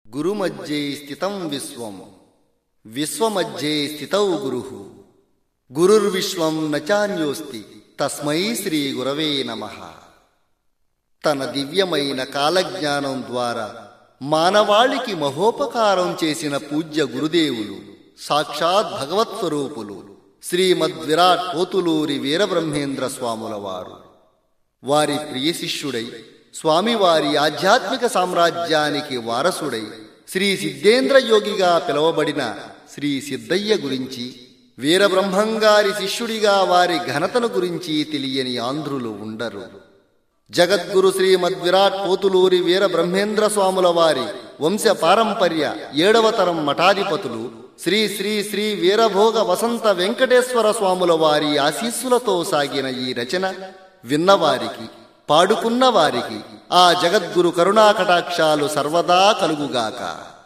గురుమధ్యే స్థితం విశ్వం విశ్వమధ్యే స్థితౌ గురు గురుర్విశ్వం నచాన్యోస్తి తస్మై శ్రీ గురవే నమ తన దివ్యమైన కాలజ్ఞానం ద్వారా మానవాళికి మహోపకారం చేసిన పూజ్య గురుదేవులు సాక్షాత్ భగవత్ స్వరూపులు శ్రీమద్ విరాట్ పోతులూరి వీరబ్రహ్మేంద్ర స్వాముల వారు వారి ప్రియ శిష్యుడై స్వామివారి ఆధ్యాత్మిక సామ్రాజ్యానికి వారసుడై శ్రీ సిద్ధేంద్ర యోగిగా పిలువబడిన శ్రీ సిద్ధయ్య గురించి వీరబ్రహ్మంగారి శిష్యుడిగా వారి ఘనతను గురించి తెలియని ఆంధ్రులు ఉండరు జగద్గురు శ్రీమద్ విరాట్ పోతులూరి వీర బ్రహ్మేంద్ర స్వాముల వారి వంశ పారంపర్య ఏడవ తరం మఠాధిపతులు శ్రీ శ్రీ శ్రీ వీరభోగ వసంత వెంకటేశ్వర స్వాముల వారి ఆశీస్సులతో సాగిన ఈ రచన విన్నవారికి పాడుకున్న వారికి ఆ జగద్గురు కరుణాకటాక్షాలు సర్వదా కలుగుగాక